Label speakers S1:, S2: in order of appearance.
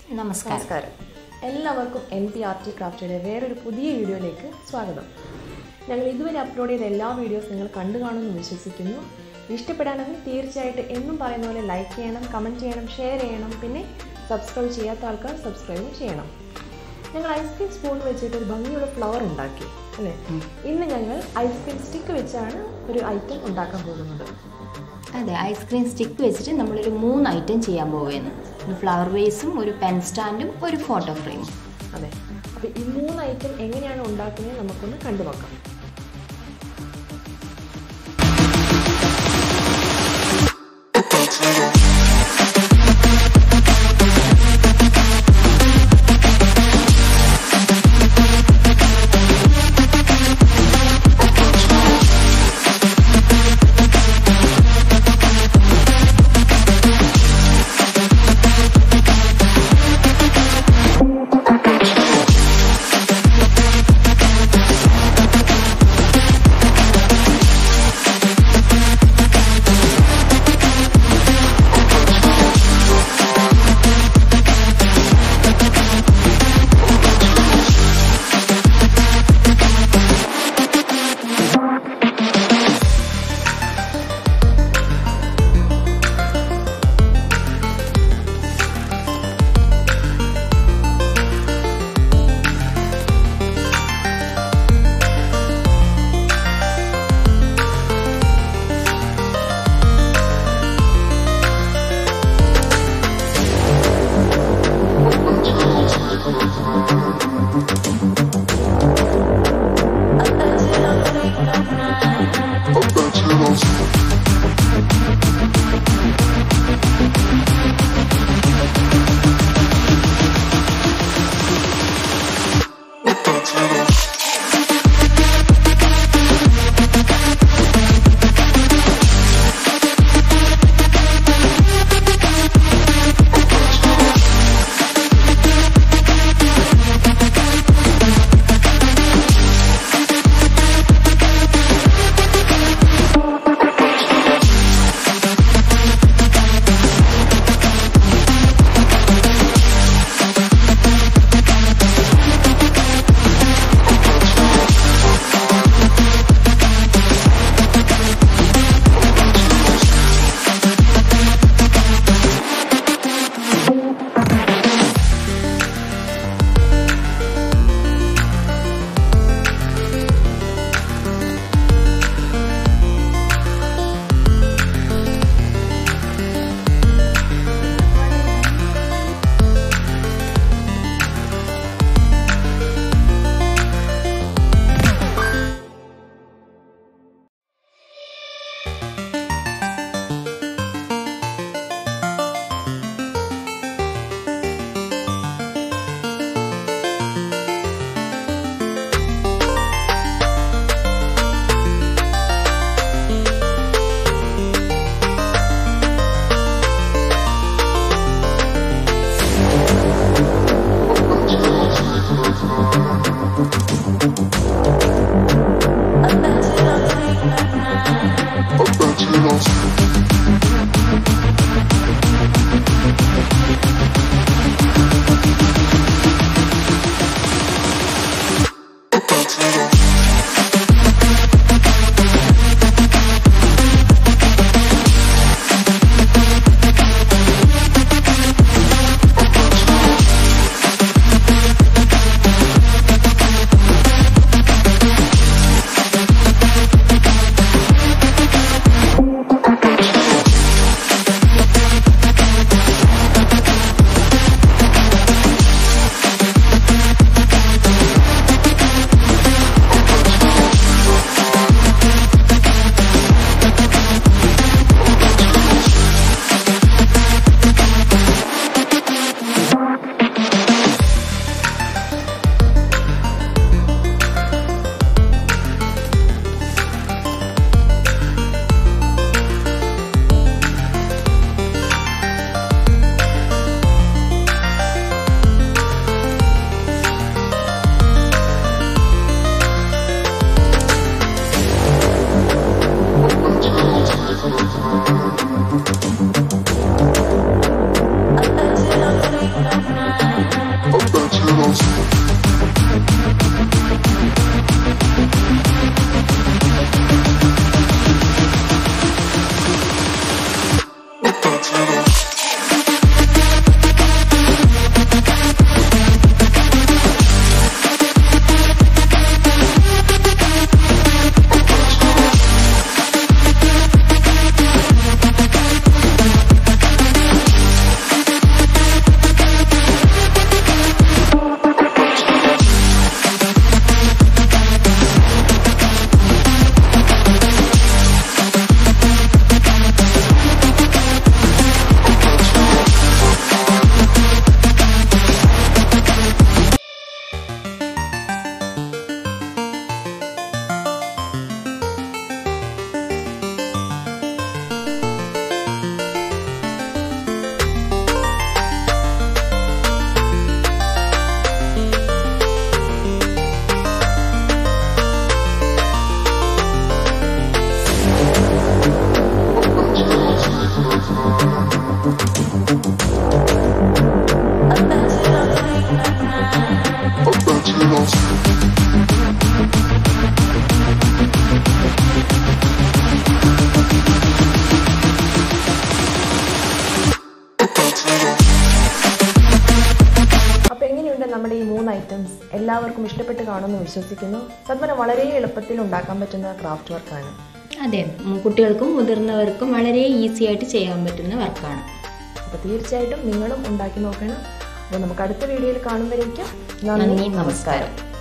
S1: നമസ്കാരം
S2: നമസ്കാരം എല്ലാവർക്കും എൻ പി ആർ ടി ക്രാഫ്റ്റിയുടെ വേറൊരു പുതിയ വീഡിയോയിലേക്ക് സ്വാഗതം ഞങ്ങൾ ഇതുവരെ അപ്ലോഡ് ചെയ്ത എല്ലാ വീഡിയോസ് നിങ്ങൾ കണ്ടു കാണുമെന്ന് വിശ്വസിക്കുന്നു ഇഷ്ടപ്പെടാനെങ്കിൽ തീർച്ചയായിട്ടും എന്നും പറയുന്ന പോലെ ലൈക്ക് ചെയ്യണം കമൻറ്റ് ചെയ്യണം ഷെയർ ചെയ്യണം പിന്നെ സബ്സ്ക്രൈബ് ചെയ്യാത്ത ആൾക്കാർ സബ്സ്ക്രൈബ് ചെയ്യണം ഞങ്ങൾ ഐസ്ക്രീം സ്പൂൺ വെച്ചിട്ട് ഒരു ഭംഗിയുള്ള ഫ്ലവർ ഉണ്ടാക്കി അല്ലേ ഇന്ന് ഞങ്ങൾ ഐസ്ക്രീം സ്റ്റിക്ക് വെച്ചാണ് ഒരു ഐറ്റം ഉണ്ടാക്കാൻ പോകുന്നത്
S1: അതെ ഐസ്ക്രീം സ്റ്റിക്ക് വെച്ചിട്ട് നമ്മളൊരു മൂന്ന് ഐറ്റം ചെയ്യാൻ പോവുകയാണ് ഒരു ഫ്ലവർ വേസും ഒരു പെൻ സ്റ്റാൻഡും ഒരു ഫോട്ടോ ഫ്രെയിമും
S2: അതെ അപ്പോൾ ഈ മൂന്ന് ഐറ്റം എങ്ങനെയാണ് ഉണ്ടാക്കുന്നത് നമുക്കൊന്ന് കണ്ടു നോക്കാം അപ്പോൾ എങ്ങനെയുണ്ട് നമ്മുടെ ഈ മൂന്ന് ഐറ്റംസ് എല്ലാവർക്കും ഇഷ്ടപ്പെട്ട് കാണുമെന്ന് വിശ്വസിക്കുന്നു സത്മന വളരെ എളുപ്പത്തിൽ ഉണ്ടാക്കാൻ പറ്റുന്ന ക്രാഫ്റ്റ് വർക്കാണ്
S1: അതെ ഉം, കുട്ടികൾക്കും മുതിർന്നവർക്കും വളരെ ഈസി ആയിട്ട് ചെയ്യാൻ പറ്റുന്ന വർക്കാണ്
S2: അപ്പോൾ തീർച്ചയായിട്ടും നിങ്ങളും ഉണ്ടാക്കി നോക്കണം അപ്പോൾ നമുക്ക് അടുത്ത വീഡിയോയിൽ കാണുമ്പോഴേക്കും
S1: നന്ദി നമസ്കാരം